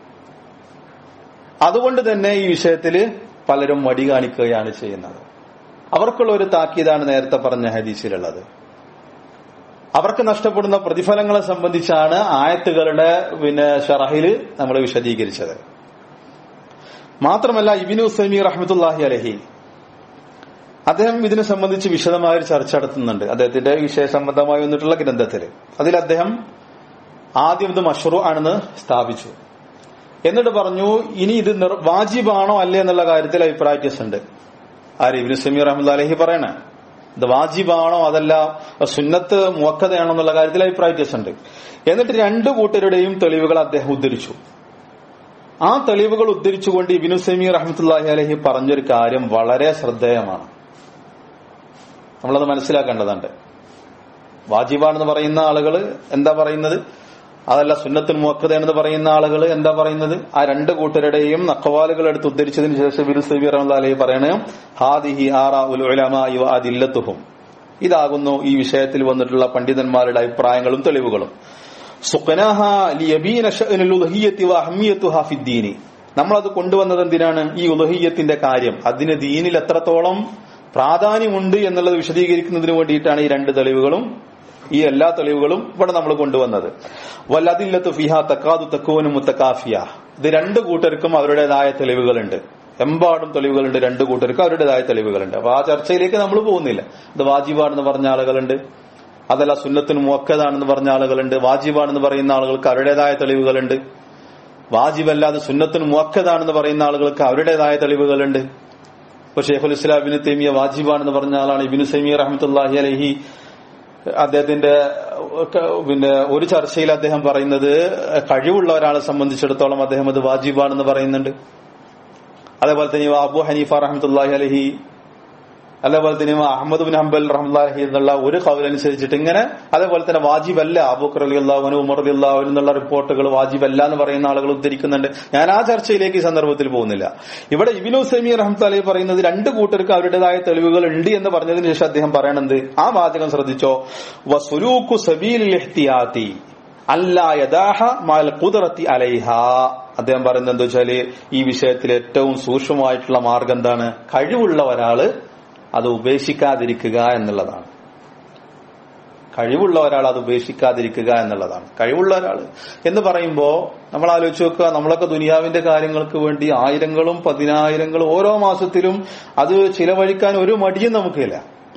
[SPEAKER 1] അതുകൊണ്ട് തന്നെ ഈ വിഷയത്തിൽ പലരും മടി കാണിക്കുകയാണ് ചെയ്യുന്നത് അവർക്കുള്ള ഒരു താക്കീതാണ് നേരത്തെ പറഞ്ഞ ഹദീസിലുള്ളത് അവർക്ക് നഷ്ടപ്പെടുന്ന പ്രതിഫലങ്ങളെ സംബന്ധിച്ചാണ് ആയത്തുകളുടെ പിന്നെ ഷറഹില് നമ്മൾ വിശദീകരിച്ചത് മാത്രമല്ല ഇബിനു സൈമി റഹ്മത്തുല്ലാഹി അലഹി അദ്ദേഹം ഇതിനെ സംബന്ധിച്ച് വിശദമായ ഒരു ചർച്ച നടത്തുന്നുണ്ട് അദ്ദേഹത്തിന്റെ വിഷയ സംബന്ധമായി വന്നിട്ടുള്ള ഗ്രന്ഥത്തിൽ അതിൽ അദ്ദേഹം ആദ്യം ഇത് മഷ്റൂ ആണെന്ന് സ്ഥാപിച്ചു എന്നിട്ട് പറഞ്ഞു ഇനി ഇത് വാജിബാണോ അല്ലേ എന്നുള്ള കാര്യത്തിൽ അഭിപ്രായ വ്യത്യാസമുണ്ട് ആര് ഇബിന് സമീർ അഹമ്മദ് അലഹി പറയണേ ഇത് വാജിബാണോ അതല്ല സുന്നത്ത് മുവക്കതയാണോ എന്നുള്ള കാര്യത്തിൽ അഭിപ്രായ വ്യത്യാസമുണ്ട് എന്നിട്ട് രണ്ടു കൂട്ടരുടെയും തെളിവുകൾ അദ്ദേഹം ഉദ്ധരിച്ചു ആ തെളിവുകൾ ഉദ്ധരിച്ചുകൊണ്ട് ഇബിനു സമീർ അഹമ്മത്തുല്ലാഹി അലഹി പറഞ്ഞൊരു കാര്യം വളരെ ശ്രദ്ധേയമാണ് നമ്മളത് മനസ്സിലാക്കേണ്ടതുണ്ട് വാജിബാണെന്ന് പറയുന്ന ആളുകൾ എന്താ പറയുന്നത് അതല്ല സുന്നത്തിൽ മുവക്കതയാണെന്ന് പറയുന്ന ആളുകൾ എന്താ പറയുന്നത് ആ രണ്ട് കൂട്ടരുടെയും നഖവാലുകൾ എടുത്ത് ഉദ്ധരിച്ചതിന് ശേഷം ബിരു സബീർ അലഹി പറയണേ ഹാദിഹി ആറാ ഉലമാ അതില്ലത്തുഹും ഇതാകുന്നു ഈ വിഷയത്തിൽ വന്നിട്ടുള്ള പണ്ഡിതന്മാരുടെ അഭിപ്രായങ്ങളും തെളിവുകളും നമ്മളത് കൊണ്ടുവന്നത് എന്തിനാണ് ഈ ഉലഹിയത്തിന്റെ കാര്യം അതിന് ദീനിൽ എത്രത്തോളം പ്രാധാന്യമുണ്ട് എന്നുള്ളത് വിശദീകരിക്കുന്നതിന് വേണ്ടിയിട്ടാണ് ഈ രണ്ട് തെളിവുകളും ഈ എല്ലാ തെളിവുകളും ഇവിടെ നമ്മൾ കൊണ്ടുവന്നത് വല്ലതില്ലത്ത് ഫിഹ തക്കാതു തക്കുവനും മുത്തക്കാഫിയ ഇത് രണ്ട് കൂട്ടർക്കും അവരുടേതായ തെളിവുകളുണ്ട് എമ്പാടും തെളിവുകളുണ്ട് രണ്ട് കൂട്ടർക്കും അവരുടേതായ തെളിവുകളുണ്ട് അപ്പൊ ആ ചർച്ചയിലേക്ക് നമ്മൾ പോകുന്നില്ല ഇത് വാജിബാണെന്ന് പറഞ്ഞ ആളുകളുണ്ട് അതല്ല സുന്നത്തിന് മുവക്കതാണെന്ന് പറഞ്ഞ ആളുകളുണ്ട് വാജിബാണെന്ന് പറയുന്ന ആളുകൾക്ക് അവരുടേതായ തെളിവുകളുണ്ട് വാജിബല്ലാതെ സുന്നത്തിന് മുവക്കതാണെന്ന് പറയുന്ന ആളുകൾക്ക് അവരുടേതായ തെളിവുകളുണ്ട് ഇപ്പൊ ഷെയ്ഖുൽ ഇസ്ലാമിന് തേമിയ വാജിബാണെന്ന് പറഞ്ഞ ആളാണ് ഇബിനു സൈമി റഹമത്തുല്ലാഹി അലഹി അദ്ദേഹത്തിന്റെ പിന്നെ ഒരു ചർച്ചയിൽ അദ്ദേഹം പറയുന്നത് കഴിവുള്ള ഒരാളെ സംബന്ധിച്ചിടത്തോളം അദ്ദേഹം അത് വാജിബാണെന്ന് പറയുന്നുണ്ട് അതേപോലെ തന്നെ അബു ഹനീഫ റഹമത്തുല്ലാഹി അലഹി അതേപോലെ തന്നെ അഹമ്മദ് ബിൻ ഹംബൽ റഹ്ലാഹി എന്നുള്ള ഒരു കവലനുസരിച്ചിട്ട് ഇങ്ങനെ അതേപോലെ തന്നെ വാജിബല്ല അബൂക്കർ അലി അള്ളാഹുന് ഉമർ അലി അള്ളാഹുൻ എന്നുള്ള റിപ്പോർട്ടുകൾ വാജിബല്ല എന്ന് പറയുന്ന ആളുകൾ ഉദ്ധരിക്കുന്നുണ്ട് ഞാൻ ആ ചർച്ചയിലേക്ക് ഈ സന്ദർഭത്തിൽ പോകുന്നില്ല ഇവിടെ ഇബിനു സെമി റഹ്മത്ത് അലി പറയുന്നത് രണ്ട് കൂട്ടർക്ക് അവരുടേതായ തെളിവുകൾ ഉണ്ട് എന്ന് പറഞ്ഞതിന് ശേഷം അദ്ദേഹം പറയണത് ആ വാചകം ശ്രദ്ധിച്ചോ വസുലൂക്കു സബീൽ ഇഹ്തിയാത്തി അല്ലാ യദാഹ മാൽ കുതിറത്തി അലൈഹ അദ്ദേഹം പറയുന്നത് എന്താ വെച്ചാല് ഈ വിഷയത്തിൽ ഏറ്റവും സൂക്ഷ്മമായിട്ടുള്ള മാർഗം എന്താണ് കഴിവുള്ള ഒരാള് അത് ഉപേക്ഷിക്കാതിരിക്കുക എന്നുള്ളതാണ് കഴിവുള്ള ഒരാൾ അത് ഉപേക്ഷിക്കാതിരിക്കുക എന്നുള്ളതാണ് കഴിവുള്ള ഒരാൾ എന്ന് പറയുമ്പോൾ നമ്മൾ ആലോചിച്ച് നോക്കുക നമ്മളൊക്കെ ദുനിയാവിന്റെ കാര്യങ്ങൾക്ക് വേണ്ടി ആയിരങ്ങളും പതിനായിരങ്ങളും ഓരോ മാസത്തിലും അത് ചിലവഴിക്കാൻ ഒരു മടിയും നമുക്കില്ല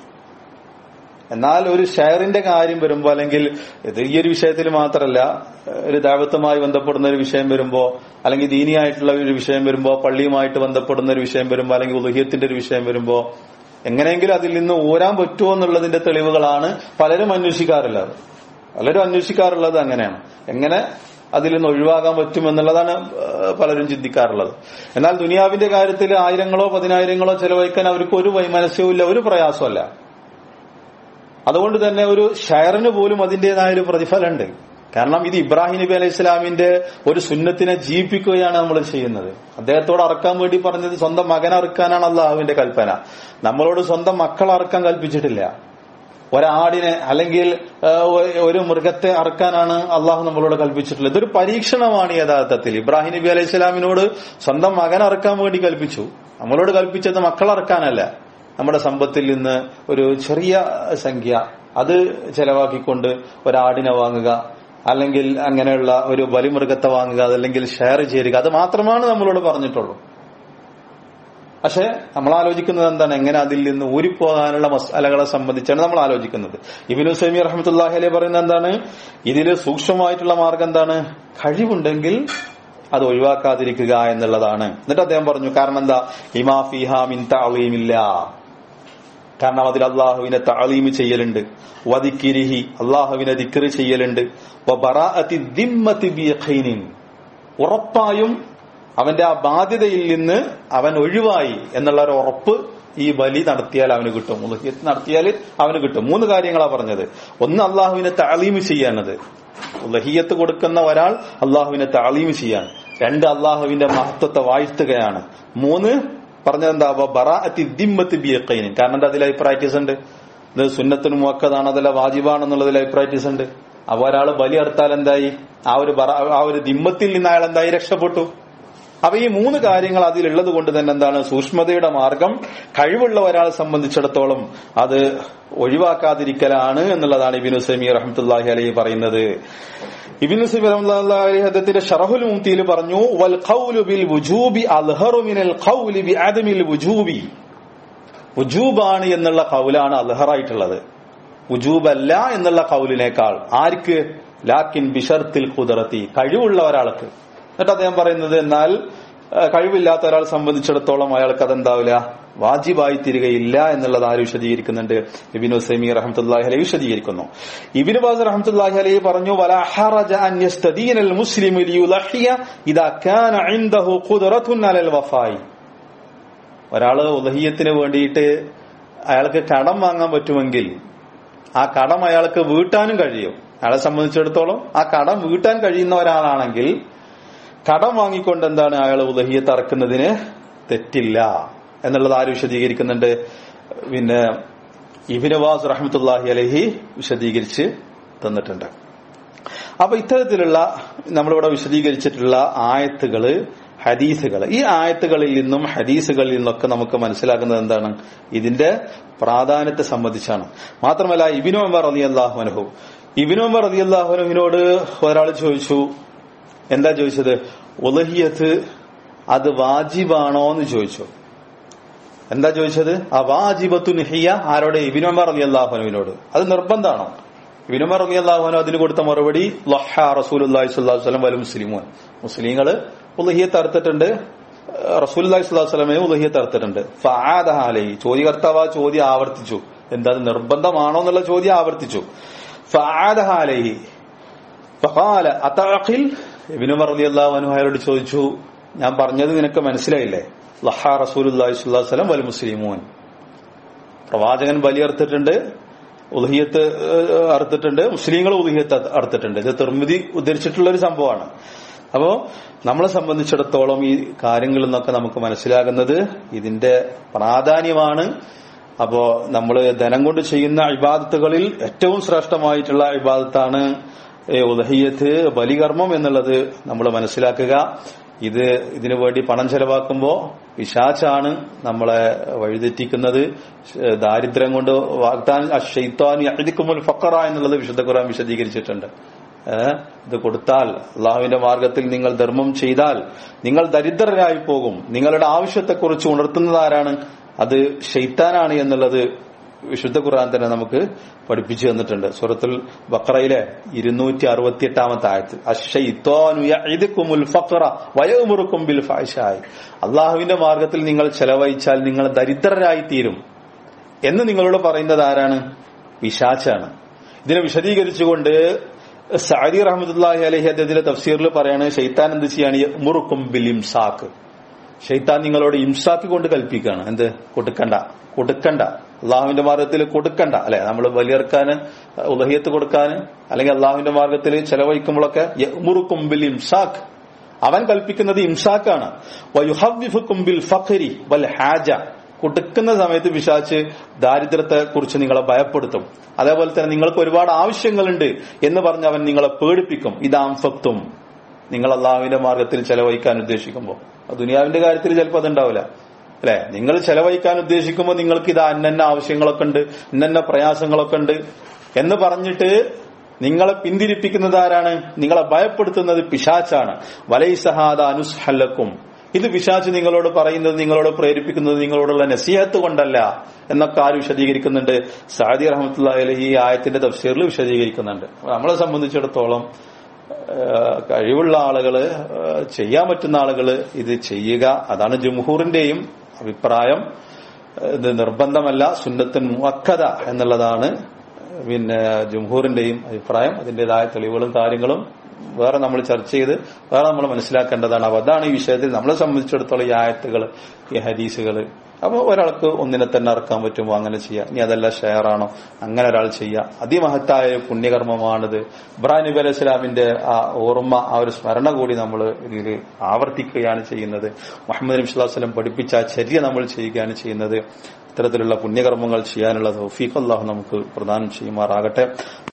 [SPEAKER 1] എന്നാൽ ഒരു ഷെയറിന്റെ കാര്യം വരുമ്പോൾ അല്ലെങ്കിൽ ഇത് ഈ ഒരു വിഷയത്തിൽ മാത്രമല്ല ഒരു ദൈവത്വമായി ബന്ധപ്പെടുന്ന ഒരു വിഷയം വരുമ്പോ അല്ലെങ്കിൽ ദീനിയായിട്ടുള്ള ഒരു വിഷയം വരുമ്പോ പള്ളിയുമായിട്ട് ബന്ധപ്പെടുന്ന ഒരു വിഷയം വരുമ്പോ അല്ലെങ്കിൽ ഉലഹിയത്തിന്റെ ഒരു വിഷയം വരുമ്പോ എങ്ങനെയെങ്കിലും അതിൽ നിന്ന് ഊരാൻ പറ്റുമോ എന്നുള്ളതിന്റെ തെളിവുകളാണ് പലരും അന്വേഷിക്കാറുള്ളത് പലരും അന്വേഷിക്കാറുള്ളത് അങ്ങനെയാണ് എങ്ങനെ അതിൽ നിന്ന് ഒഴിവാകാൻ പറ്റും എന്നുള്ളതാണ് പലരും ചിന്തിക്കാറുള്ളത് എന്നാൽ ദുനിയാവിന്റെ കാര്യത്തിൽ ആയിരങ്ങളോ പതിനായിരങ്ങളോ ചെലവഴിക്കാൻ അവർക്ക് ഒരു വൈമനസ്യവും ഇല്ല ഒരു പ്രയാസമല്ല അതുകൊണ്ട് തന്നെ ഒരു ഷെയറിന് പോലും അതിന്റേതായ ഒരു പ്രതിഫലമുണ്ട് കാരണം ഇത് ഇബ്രാഹിം നബി അലൈഹി ഇസ്ലാമിന്റെ ഒരു സുന്നത്തിനെ ജീവിപ്പിക്കുകയാണ് നമ്മൾ ചെയ്യുന്നത് അദ്ദേഹത്തോട് അറക്കാൻ വേണ്ടി പറഞ്ഞത് സ്വന്തം മകനെ അറുക്കാനാണ് അള്ളാഹുവിന്റെ കൽപ്പന നമ്മളോട് സ്വന്തം മക്കളെ അറക്കാൻ കൽപ്പിച്ചിട്ടില്ല ഒരാടിനെ അല്ലെങ്കിൽ ആ, ഒ- ഒരു മൃഗത്തെ അറക്കാനാണ് അള്ളാഹു നമ്മളോട് കൽപ്പിച്ചിട്ടുള്ളത് ഇതൊരു പരീക്ഷണമാണ് യഥാർത്ഥത്തിൽ ഇബ്രാഹിം നബി അലൈഹി സ്വലാമിനോട് സ്വന്തം മകൻ അറക്കാൻ വേണ്ടി കൽപ്പിച്ചു നമ്മളോട് കൽപ്പിച്ചത് മക്കൾ അറക്കാനല്ല നമ്മുടെ സമ്പത്തിൽ നിന്ന് ഒരു ചെറിയ സംഖ്യ അത് ചെലവാക്കിക്കൊണ്ട് ഒരാടിനെ വാങ്ങുക അല്ലെങ്കിൽ അങ്ങനെയുള്ള ഒരു ബലിമൃഗത്തെ വാങ്ങുക അതല്ലെങ്കിൽ ഷെയർ ചേരുക അത് മാത്രമാണ് നമ്മളോട് പറഞ്ഞിട്ടുള്ളൂ പക്ഷെ നമ്മൾ ആലോചിക്കുന്നത് എന്താണ് എങ്ങനെ അതിൽ നിന്ന് ഊരിപ്പോകാനുള്ള മസാലകളെ സംബന്ധിച്ചാണ് നമ്മൾ ആലോചിക്കുന്നത് ഇബിനു സൈമി റഹ്മത്തുല്ലാഹി അലൈഹി പറയുന്നത് എന്താണ് ഇതിൽ സൂക്ഷ്മമായിട്ടുള്ള മാർഗം എന്താണ് കഴിവുണ്ടെങ്കിൽ അത് ഒഴിവാക്കാതിരിക്കുക എന്നുള്ളതാണ് എന്നിട്ട് അദ്ദേഹം പറഞ്ഞു കാരണം എന്താ ഇമാ ഫിഹാ മിൻ തഅലീമില്ല കാരണം അതിൽ അള്ളാഹുവിനെ താളീമ് ചെയ്യലുണ്ട് വദിക്കിരിഹി അള്ളാഹുവിനെ ദിക്കറ് ചെയ്യലുണ്ട് വബറാഅത്തി ദിമ്മത്തി ബിയഖീനിൻ. ഉറപ്പായും അവന്റെ ആ ബാധ്യതയിൽ നിന്ന് അവൻ ഒഴിവായി എന്നുള്ള ഒരു ഉറപ്പ് ഈ ബലി നടത്തിയാൽ അവന് കിട്ടും ഉലഹിയത്ത് നടത്തിയാൽ അവന് കിട്ടും മൂന്ന് കാര്യങ്ങളാ പറഞ്ഞത് ഒന്ന് അള്ളാഹുവിനെ താളീമ് ചെയ്യാനത് ഉലഹിയത്ത് കൊടുക്കുന്ന ഒരാൾ അള്ളാഹുവിനെ താളീമ് ചെയ്യാൻ രണ്ട് അള്ളാഹുവിന്റെ മഹത്വത്തെ വാഴ്ത്തുകയാണ് മൂന്ന് പറഞ്ഞതെന്താ ബറാഅത്തി ദിമ്മത്ത് ബിയഖൈൻ കാരണം എന്താ അതിൽ അഭിപ്രായറ്റീസ് ഉണ്ട് ഇത് സുന്നത്തിന് മുവക്കതാണ് അതല്ല വാജിബാണെന്നുള്ളതിൽ അഭിപ്രായറ്റീസ് ഉണ്ട് അപ്പൊ ഒരാൾ ബലി അറുത്താൽ എന്തായി ആ ഒരു ബറ- ആ ഒരു ദിമ്മത്തിൽ നിന്ന് അയാൾ എന്തായി രക്ഷപ്പെട്ടു അപ്പൊ ഈ മൂന്ന് കാര്യങ്ങൾ അതിലുള്ളത് കൊണ്ട് തന്നെ എന്താണ് സൂക്ഷ്മതയുടെ മാർഗം കഴിവുള്ള ഒരാളെ സംബന്ധിച്ചിടത്തോളം അത് ഒഴിവാക്കാതിരിക്കലാണ് എന്നുള്ളതാണ് ഇബിനു സമി റഹ്മത്തുല്ലാഹി അലൈഹി പറയുന്നത് ഇബിനു സമി റഹ്മത്തുല്ലാഹി അലൈഹി അദ്ദേഹത്തിന്റെ ഷറഹുൽ മുംതിയിൽ പറഞ്ഞു വൽ ഖൗലു ബിൽ വുജൂബി അൽഹറു മിനൽ ഖൗലി ബി അദമിൽ വുജൂബി വുജൂബാണ് എന്നുള്ള കൗലാണ് അൽഹറായിട്ടുള്ളത് വുജൂബല്ല എന്നുള്ള കൗലിനേക്കാൾ ആർക്ക് ലാക്കിൻ ബിഷർത്തിൽ കുതിർത്തി കഴിവുള്ള ഒരാൾക്ക് എന്നിട്ട് അദ്ദേഹം പറയുന്നത് എന്നാൽ ആ, കഴിവില്ലാത്ത ഒരാളെ സംബന്ധിച്ചിടത്തോളം അയാൾക്ക് അതെന്താവില്ല വാജിബായി തീരുകയില്ല എന്നുള്ളത് ആര് വിശദീകരിക്കുന്നുണ്ട് ഇബിനു സമി റഹമത്തുല്ലാഹി അലൈഹി വിശദീകരിക്കുന്നു ഇബിനു ബാസ് റഹമത്തുല്ലാഹി അലൈഹി പറഞ്ഞു വലാ ഹറജ അൻ യസ്തദീന അൽ മുസ്ലിമു ലിയുലഹിയ ഇദാ കാന ഇൻദഹു ഖുദ്റത്തുൻ അലൽ വഫായി ഒരാള് ഉലഹിയത്തിന് വേണ്ടിയിട്ട് അയാൾക്ക് കടം വാങ്ങാൻ പറ്റുമെങ്കിൽ ആ കടം അയാൾക്ക് വീട്ടാനും കഴിയും അയാളെ സംബന്ധിച്ചിടത്തോളം ആ കടം വീട്ടാൻ കഴിയുന്ന ഒരാളാണെങ്കിൽ കടം വാങ്ങിക്കൊണ്ട് എന്താണ് അയാൾ ഉലഹിയത്ത് അറക്കുന്നതിന് തെറ്റില്ല എന്നുള്ളത് ആര് വിശദീകരിക്കുന്നുണ്ട് പിന്നെ ഇബിനവാസ് റഹ്മത്തുല്ലാഹി അലഹി വിശദീകരിച്ച് തന്നിട്ടുണ്ട് അപ്പൊ ഇത്തരത്തിലുള്ള നമ്മളിവിടെ വിശദീകരിച്ചിട്ടുള്ള ആയത്തുകള് ഹദീസുകൾ ഈ ആയത്തുകളിൽ നിന്നും ഹദീസുകളിൽ നിന്നൊക്കെ നമുക്ക് മനസ്സിലാക്കുന്നത് എന്താണ് ഇതിന്റെ പ്രാധാന്യത്തെ സംബന്ധിച്ചാണ് മാത്രമല്ല ഇബിനു ഉമർ അലി അള്ളാഹുനഹു ഇബിനു ഉമർ അലി അള്ളാഹുനഹുവിനോട് ഒരാൾ ചോദിച്ചു എന്താ ചോദിച്ചത് ഉലഹിയത്ത് അത് വാജിബാണോ എന്ന് ചോദിച്ചു എന്താ ചോദിച്ചത് ആ വാജിബത്തു നിഹിയ ആരോടെ ഇബിനു ഉമർ അലി അള്ളാഹുനുവിനോട് അത് നിർബന്ധമാണോ ഇബിനു ഉമർ അലി അള്ളാഹുനു അതിന് കൊടുത്ത മറുപടി ലഹ റസൂൽ സ്വല്ലം വലും മുസ്ലിമോൻ മുസ്ലിങ്ങള് ഉലഹിയത്ത് അറുത്തിട്ടുണ്ട് റസൂൽ സ്വലാസ്ലമെ ഉലഹിയത്ത് അറുത്തിട്ടുണ്ട് ഫാദഹാലി ചോദ്യകർത്താവ് ആ ചോദ്യം ആവർത്തിച്ചു എന്താ അത് നിർബന്ധമാണോ എന്നുള്ള ചോദ്യം ആവർത്തിച്ചു ഫാദഹാലി ഫഖാല അതാഖിൽ ഇബ്നു ഉമർ റളിയല്ലാഹു അൻഹു അയാളോട് ചോദിച്ചു ഞാൻ പറഞ്ഞത് നിനക്ക് മനസ്സിലായില്ലേ ലഹ റസൂലുള്ളാഹി സ്വല്ലല്ലാഹു അലൈഹി വസല്ലം വൽ മുസ്ലിമൂൻ പ്രവാചകൻ ബലിയർത്തിട്ടുണ്ട് ഉലഹിയത്ത് ഏഹ്, അറുത്തിട്ടുണ്ട് മുസ്ലിങ്ങൾ ഉലഹിയത്ത് അറുത്തിട്ടുണ്ട് ഇത് തിർമിതി ഉദ്ധരിച്ചിട്ടുള്ള ഒരു സംഭവമാണ് അപ്പോ നമ്മളെ സംബന്ധിച്ചിടത്തോളം ഈ കാര്യങ്ങളിൽ നിന്നൊക്കെ നമുക്ക് മനസ്സിലാകുന്നത് ഇതിന്റെ പ്രാധാന്യമാണ് അപ്പോ നമ്മൾ ധനം കൊണ്ട് ചെയ്യുന്ന ഇബാദത്തുകളിൽ ഏറ്റവും ശ്രേഷ്ഠമായിട്ടുള്ള ഇബാദത്താണ് ഉദഹീയത്ത് ബലികർമ്മം എന്നുള്ളത് നമ്മൾ മനസ്സിലാക്കുക ഇത് ഇതിനു വേണ്ടി പണം ചെലവാക്കുമ്പോൾ പിശാച്ചാണ് നമ്മളെ വഴിതെറ്റിക്കുന്നത് ശ- ദാരിദ്ര്യം കൊണ്ട് വാഗ്ദാൻ ഷെയ്ത്താൻ അഴിക്കുമ്പോൾ ഫക്കറ എന്നുള്ളത് വിശുദ്ധ ഖുർആൻ വിശദീകരിച്ചിട്ടുണ്ട് ഏഹ് ഇത് കൊടുത്താൽ അള്ളാഹുവിന്റെ മാർഗത്തിൽ നിങ്ങൾ ധർമ്മം ചെയ്താൽ നിങ്ങൾ ദരിദ്രരായി പോകും നിങ്ങളുടെ ആവശ്യത്തെക്കുറിച്ച് ഉണർത്തുന്നത് ആരാണ് അത് ഷെയ്ത്താനാണ് എന്നുള്ളത് വിശുദ്ധ ഖുർആൻ തന്നെ നമുക്ക് പഠിപ്പിച്ചു തന്നിട്ടുണ്ട് സൂറത്തുൽ ബക്രയിലെ ഇരുന്നൂറ്റി അറുപത്തി എട്ടാമത്തെ ആയത്ത് അശ്ശൈത്വാനു യഇദുകുമുൽ ഫഖറ വയഉമുറുക്കും ബിൽ ഫാഹിഷായി അള്ളാഹുവിന്റെ മാർഗത്തിൽ നിങ്ങൾ ചെലവഴിച്ചാൽ നിങ്ങൾ ദരിദ്രരായി തീരും എന്ന് നിങ്ങളോട് പറയുന്നത് ആരാണ് പിശാച്ചാണ് ഇതിനെ വിശദീകരിച്ചുകൊണ്ട് സഅദി റഹ്മത്തുള്ളാഹി അലൈഹി അദ്ദേഹത്തിന്റെ തഫ്സീറിൽ പറയാണ് ഷെയ്ത്താൻ എന്ത് ചെയ്യാണ് മുറുക്കും ബിൽ ഇംസാക്ക് ഷെയ്ത്താൻ നിങ്ങളോട് ഇംസാക്കി കൊണ്ട് കൽപ്പിക്കുകയാണ് എന്ത് കൊടുക്കണ്ട കൊടുക്കണ്ട അള്ളാഹുവിന്റെ മാർഗത്തിൽ കൊടുക്കണ്ട അല്ലെ നമ്മൾ വലിയർക്കാന് ഉലഹിയത്ത് കൊടുക്കാന് അല്ലെങ്കിൽ അള്ളാഹുവിന്റെ മാർഗത്തിൽ ചെലവഴിക്കുമ്പോഴൊക്കെ മുറുക്കും ബിൽ ഇംസാക്ക് അവൻ കൽപ്പിക്കുന്നത് ഇംസാക്കാണ് വയുഹവ്വിഫുക്കും ബിൽ ഫഖരി വൽ ഹാജ കൊടുക്കുന്ന സമയത്ത് പിശാച്ച് ദാരിദ്ര്യത്തെ കുറിച്ച് നിങ്ങളെ ഭയപ്പെടുത്തും അതേപോലെ തന്നെ നിങ്ങൾക്ക് ഒരുപാട് ആവശ്യങ്ങളുണ്ട് എന്ന് പറഞ്ഞ് അവൻ നിങ്ങളെ പേടിപ്പിക്കും ഇതാംഫത്തും നിങ്ങൾ അള്ളാഹുവിന്റെ മാർഗത്തിൽ ചെലവഴിക്കാൻ ഉദ്ദേശിക്കുമ്പോൾ ദുനിയാവിന്റെ കാര്യത്തിൽ ചിലപ്പോൾ അതുണ്ടാവില്ല അല്ലെ നിങ്ങൾ ചെലവഴിക്കാൻ ഉദ്ദേശിക്കുമ്പോൾ നിങ്ങൾക്ക് ഇത് അന്നന്ന ആവശ്യങ്ങളൊക്കെ ഉണ്ട് ഇന്നന്ന പ്രയാസങ്ങളൊക്കെ ഉണ്ട് എന്ന് പറഞ്ഞിട്ട് നിങ്ങളെ പിന്തിരിപ്പിക്കുന്നത് ആരാണ് നിങ്ങളെ ഭയപ്പെടുത്തുന്നത് പിശാച്ചാണ് വലൈസഹാദ അനുസ്ഹല്ലക്കും ഇത് പിശാച്ച് നിങ്ങളോട് പറയുന്നത് നിങ്ങളോട് പ്രേരിപ്പിക്കുന്നത് നിങ്ങളോടുള്ള നസീഹത്ത് കൊണ്ടല്ല എന്നൊക്കെ ആര് വിശദീകരിക്കുന്നുണ്ട് സാദി റഹമത്തുള്ള ഈ ആയത്തിന്റെ തഫ്സീറിൽ വിശദീകരിക്കുന്നുണ്ട് നമ്മളെ സംബന്ധിച്ചിടത്തോളം ഏഹ് കഴിവുള്ള ആളുകള് ഏഹ് ചെയ്യാൻ പറ്റുന്ന ആളുകള് ഇത് ചെയ്യുക അതാണ് ജംഹൂറിന്റെയും അഭിപ്രായം ഇത് നിർബന്ധമല്ല സുന്നത്തുൻ മുഅക്കദ എന്നുള്ളതാണ് പിന്നെ ജംഹൂറിന്റെയും അഭിപ്രായം അതിന്റേതായ തെളിവുകളും കാര്യങ്ങളും വേറെ നമ്മൾ ചർച്ച ചെയ്ത് വേറെ നമ്മൾ മനസ്സിലാക്കേണ്ടതാണ് അപ്പൊ അതാണ് ഈ വിഷയത്തിൽ നമ്മളെ സംബന്ധിച്ചിടത്തോളം ഈ ആയത്തുകൾ ഈ ഹദീസുകൾ അപ്പൊ ഒരാൾക്ക് ഒന്നിനെ തന്നെ ഇറക്കാൻ പറ്റുമോ അങ്ങനെ ചെയ്യാം ഇനി അതല്ല ഷെയർ ആണോ അങ്ങനെ ഒരാൾ ചെയ്യാം അതിമഹത്തായ ഒരു പുണ്യകർമ്മമാണിത് ഇബ്രാഹിം നബി അലൈഹി സ്വലാമിന്റെ ആ ഓർമ്മ ആ ഒരു സ്മരണ കൂടി നമ്മൾ ഇതിൽ ആവർത്തിക്കുകയാണ് ചെയ്യുന്നത് മുഹമ്മദ് നബി സ്വലാഹു വസ്ലം പഠിപ്പിച്ച ആ ചര്യ നമ്മൾ ചെയ്യുകയാണ് ചെയ്യുന്നത് ഇത്തരത്തിലുള്ള പുണ്യകർമ്മങ്ങൾ ചെയ്യാനുള്ള തൗഫീഖ് അള്ളാഹു നമുക്ക് പ്രദാനം ചെയ്യുമാറാകട്ടെ